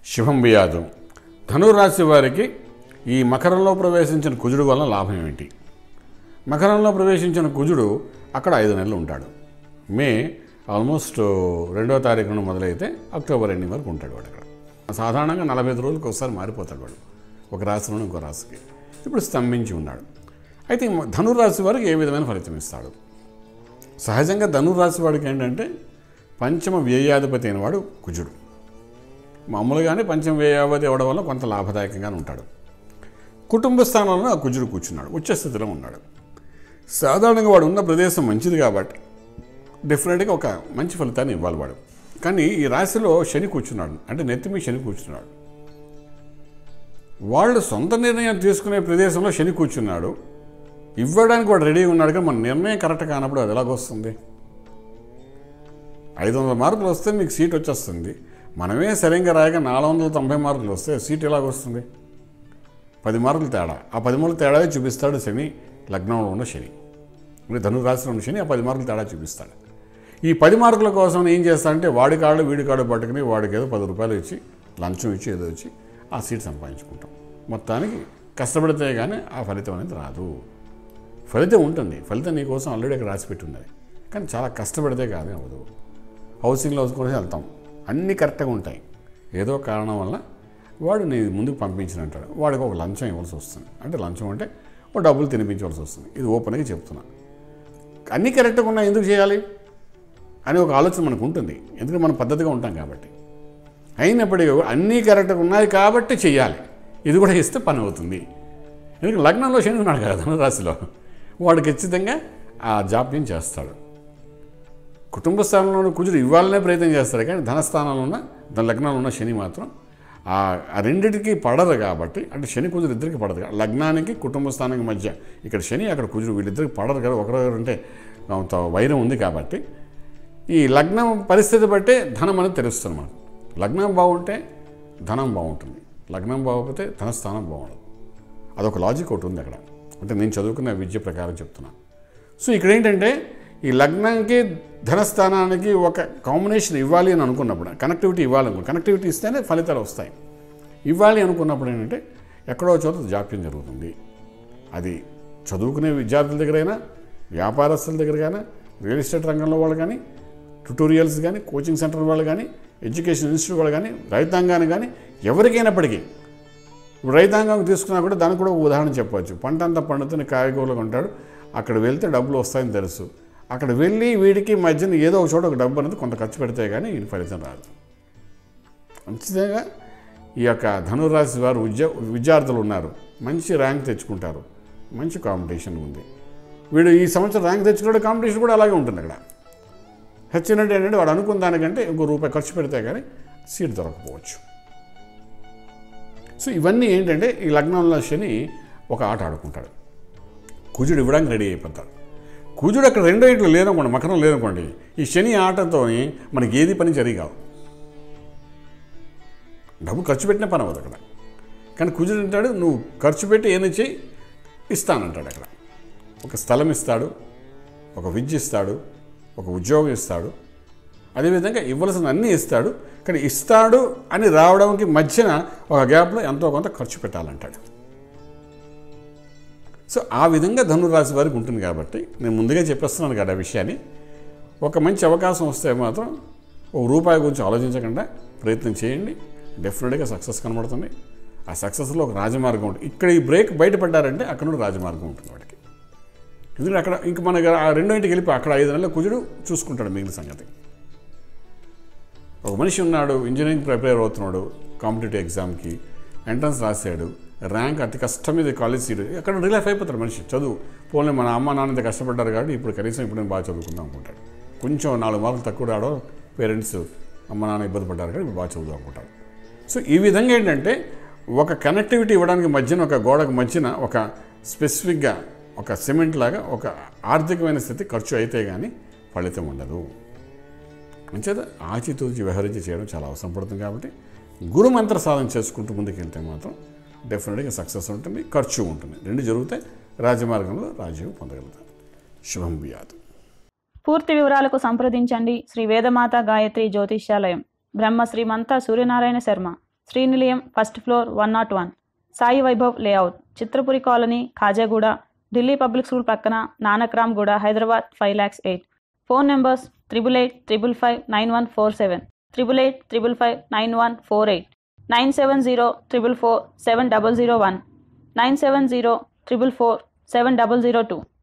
శుభం బియాదు ధనురాశి వారికి ఈ మకరంలో ప్రవేశించిన కుజుడు వలన లాభం ఏమిటి మకరంలో ప్రవేశించిన కుజుడు అక్కడ ఐదు నెలలు ఉంటాడు మే ఆల్మోస్ట్ రెండో తారీఖున మొదలైతే అక్టోబర్ ఎండింగ్ వరకు ఉంటాడు వాడు అక్కడ సాధారణంగా నలభై ఐదు రోజులకు ఒకసారి మారిపోతాడు వాడు ఒక రాశి నుండి ఇంకో రాశికి ఇప్పుడు స్తంభించి ఉన్నాడు అయితే ఈ ధనురాశి వారికి ఏ విధమైన ఫలితం ఇస్తాడు సహజంగా ధనురాశి వాడికి ఏంటంటే పంచమ వ్యయాధిపతి అయిన వాడు కుజుడు మామూలుగానే పంచమ వ్యయాధిపతి అవ్వడం వల్ల కొంత లాభదాయకంగానే ఉంటాడు కుటుంబ స్థానంలో ఆ కుజుడు కూర్చున్నాడు ఉచ్చస్థితిలో ఉన్నాడు సాధారణంగా వాడు ఉన్న ప్రదేశం మంచిది కాబట్టి డెఫినెట్గా ఒక మంచి ఫలితాన్ని ఇవ్వాలి వాడు కానీ ఈ రాశిలో శని కూర్చున్నాడు అంటే నెత్తిమి శని కూర్చున్నాడు వాళ్ళు సొంత నిర్ణయం తీసుకునే ప్రదేశంలో శని కూర్చున్నాడు ఇవ్వడానికి వాడు రెడీగా ఉన్నాడు కానీ మన నిర్ణయం కరెక్ట్ కానప్పుడు అది ఎలాగొస్తుంది ఐదు వందల మార్కులు వస్తే మీకు సీట్ వచ్చేస్తుంది మనమే సరిగ్గా రాయగా నాలుగు వందల తొంభై మార్కులు వస్తే సీట్ ఎలాగొస్తుంది పది మార్కులు తేడా ఆ పది మార్కులు తేడా చూపిస్తాడు శని లగ్నంలో ఉన్న శని ఇప్పుడు ధనురాశిలో ఉన్న శని ఆ పది మార్కులు తేడా చూపిస్తాడు ఈ పది మార్కుల కోసం ఏం చేస్తాడంటే వాడి కాళ్ళు వీడి కాళ్ళు పట్టుకుని వాడికి ఏదో పది రూపాయలు ఇచ్చి లంచం ఇచ్చి ఏదో ఇచ్చి ఆ సీట్ సంపాదించుకుంటాం మొత్తానికి కష్టపడితే కానీ ఆ ఫలితం అనేది రాదు ఫలితం ఉంటుంది ఫలితం నీ కోసం ఆల్రెడీ అక్కడ రాసి పెట్టి ఉన్నది కానీ చాలా కష్టపడితే కాదు అవ్వదు హౌసింగ్లో కూడా వెళ్తాం అన్నీ కరెక్ట్గా ఉంటాయి ఏదో కారణం వల్ల వాడు నీ ముందుకు పంపించినంటాడు వాడికి ఒక లంచం ఇవ్వాల్సి వస్తుంది అంటే లంచం అంటే ఒక డబ్బులు తినిపించవలసి వస్తుంది ఇది ఓపెన్గా చెప్తున్నా అన్నీ కరెక్ట్గా ఉన్నాయి ఎందుకు చేయాలి అని ఒక ఆలోచన మనకు ఉంటుంది ఎందుకంటే మనం పద్ధతిగా ఉంటాం కాబట్టి అయినప్పటికీ కూడా అన్నీ కరెక్ట్గా ఉన్నాయి కాబట్టి చెయ్యాలి ఇది కూడా ఇస్తే పని అవుతుంది ఎందుకంటే లగ్నంలో శని ఉన్నాడు కదా ధనురాశిలో వాడు ఖచ్చితంగా ఆ జాప్యం చేస్తాడు కుటుంబ స్థానంలో ఉన్న కుజుడు ఇవ్వాలనే ప్రయత్నం చేస్తాడు కానీ ధనస్థానంలో ఉన్న ధన లగ్నంలో ఉన్న శని మాత్రం ఆ ఆ రెండింటికి పడదు కాబట్టి అంటే శని కుజుడు ఇద్దరికి పడదు కాబట్టి లగ్నానికి కుటుంబ స్థానానికి మధ్య ఇక్కడ శని అక్కడ కుజుడు వీళ్ళిద్దరికి పడరు కదా ఒకరొకరు అంటే కొంత వైరం ఉంది కాబట్టి ఈ లగ్నం పరిస్థితి బట్టే ధనం అనేది తెలుస్తుంది మనకు లగ్నం బాగుంటే ధనం బాగుంటుంది లగ్నం బాగోకపోతే ధనస్థానం బాగుండదు అదొక లాజిక్ ఒకటి ఉంది అక్కడ అంటే నేను చదువుకున్న విద్య ప్రకారం చెప్తున్నాను సో ఇక్కడ ఏంటంటే ఈ లగ్నానికి ధనస్థానానికి ఒక కాంబినేషన్ ఇవ్వాలి అని అనుకున్నప్పుడు కనెక్టివిటీ ఇవ్వాలి అనుకో కనెక్టివిటీ ఇస్తేనే ఫలితాలు వస్తాయి ఇవ్వాలి అనుకున్నప్పుడు ఏంటంటే ఎక్కడో చోట జాప్యం జరుగుతుంది అది చదువుకునే విద్యార్థుల దగ్గరైనా వ్యాపారస్తుల దగ్గర కానీ రియల్ ఎస్టేట్ రంగంలో వాళ్ళు కానీ ట్యుటోరియల్స్ కానీ కోచింగ్ సెంటర్ వాళ్ళు కానీ ఎడ్యుకేషన్ ఇన్స్టిట్యూట్ వాళ్ళు కానీ రైతాంగాన్ని కానీ ఎవరికైనప్పటికీ ఇప్పుడు రైతాంగం తీసుకున్నా కూడా దానికి కూడా ఒక ఉదాహరణ చెప్పవచ్చు పంట అంతా పండుతున్న కాయగూరలు కొంటాడు అక్కడ వెళ్తే డబ్బులు వస్తాయని తెలుసు అక్కడ వెళ్ళి వీడికి మధ్యన ఏదో ఒక చోట ఒక డబ్బు అనేది కొంత ఖర్చు పెడితే కానీ ఈ ఫలితం రాదు ఖచ్చితంగా ఈ యొక్క ధనురాశి వారు విద్య విద్యార్థులు ఉన్నారు మంచి ర్యాంక్ తెచ్చుకుంటారు మంచి కాంపిటీషన్ ఉంది వీడు ఈ సంవత్సరం ర్యాంక్ తెచ్చుకునే కాంపిటీషన్ కూడా అలాగే ఉంటుంది అక్కడ హెచ్చినట్టు ఏంటంటే వాడు అనుకున్న దానికంటే ఇంకో రూపాయి ఖర్చు పెడితే కానీ సీట్ దొరకపోవచ్చు సో ఇవన్నీ ఏంటంటే ఈ లగ్నంలో శని ఒక ఆట ఆడుకుంటాడు కుజుడు ఇవ్వడానికి రెడీ అయిపోతాడు కుజుడు అక్కడ రెండో ఇంట్లో లేదనుకోండి మకరం లేదనుకోండి ఈ శని ఆటతో మనకి ఏది పని జరిగావు డబ్బు ఖర్చు పెట్టిన పని అవ్వదు అక్కడ కానీ కుజుడు అంటాడు నువ్వు ఖర్చు పెట్టి ఏమి చేయి ఇస్తానంటాడు అక్కడ ఒక స్థలం ఇస్తాడు ఒక విద్య ఇస్తాడు ఒక ఉద్యోగం ఇస్తాడు అదేవిధంగా ఇవ్వాల్సిన అన్నీ ఇస్తాడు కానీ ఇస్తాడు అని రావడానికి మధ్యన ఒక గ్యాప్లో ఎంతో కొంత ఖర్చు పెట్టాలంటాడు సో ఆ విధంగా ధనురాశి వారికి ఉంటుంది కాబట్టి నేను ముందుగా చెప్పేస్తున్నాను కదా ఆ విషయాన్ని ఒక మంచి అవకాశం వస్తే మాత్రం ఒక రూపాయి గురించి ఆలోచించకుండా ప్రయత్నం చేయండి డెఫినెట్గా సక్సెస్ కనబడుతుంది ఆ సక్సెస్లో ఒక రాజమార్గం ఉంటుంది ఇక్కడ ఈ బ్రేక్ బయటపడ్డారంటే అక్కడ నుండి రాజమార్గం ఉంటుంది వాడికి ఎందుకంటే అక్కడ ఇంక మన ఆ రెండో ఇంటికి వెళ్ళిపోయి అక్కడ ఐదు నెలల కుజుడు చూసుకుంటాడు మిగిలిన సంగతి ఒక మనిషి ఉన్నాడు ఇంజనీరింగ్ ప్రిపేర్ అవుతున్నాడు కాంపిటేటివ్ ఎగ్జామ్కి ఎంట్రన్స్ రాశాడు ర్యాంక్ అతి కష్టం మీద కాలేజ్ సీట్ అక్కడ రిలీఫ్ అయిపోతాడు మనిషి చదువు పోలే మన అమ్మ నాన్న ఇంత కష్టపడ్డారు కాబట్టి ఇప్పుడు కనీసం ఇప్పుడు నేను బాగా చదువుకుందాం అనుకుంటాడు కొంచెం నాలుగు మార్కులు తక్కువ రావడం పేరెంట్స్ అమ్మ నాన్న ఇబ్బంది పడ్డారు కాబట్టి ఇప్పుడు బాగా చదువుదాం అనుకుంటారు సో ఈ విధంగా ఏంటంటే ఒక కనెక్టివిటీ ఇవ్వడానికి మధ్యన ఒక గోడకు మధ్యన ఒక స్పెసిఫిక్గా ఒక సిమెంట్ లాగా ఒక ఆర్థికమైన స్థితి ఖర్చు అయితే కానీ ఫలితం ఉండదు అంచేత ఆచితూచి వ్యవహరించి చేయడం చాలా అవసరం పడుతుంది కాబట్టి గురు మంత్ర సాధన చేసుకుంటూ ముందుకు వెళ్తే మాత్రం డెఫినెట్గా సక్సెస్ ఉంటుంది ఖర్చు ఉంటుంది రెండు జరిగితే రాజమార్గంలో రాజ్యం పొందగలుగుతారు శుభం బియాదు పూర్తి వివరాలకు సంప్రదించండి శ్రీ వేదమాత గాయత్రి జ్యోతిష్యాలయం Brahma Shrimanta Suryanarayana Sharma Srinilayam first floor one not one Sai Vaibhav layout Chitrapuri colony Khajaguda Delhi public school పక్కన Nanakram Guda Hyderabad five lakhs eight phone numbers triple eight triple five nine one four seven triple eight triple five nine one four eight nine seven zero triple four seven double zero one nine seven zero triple four seven double zero two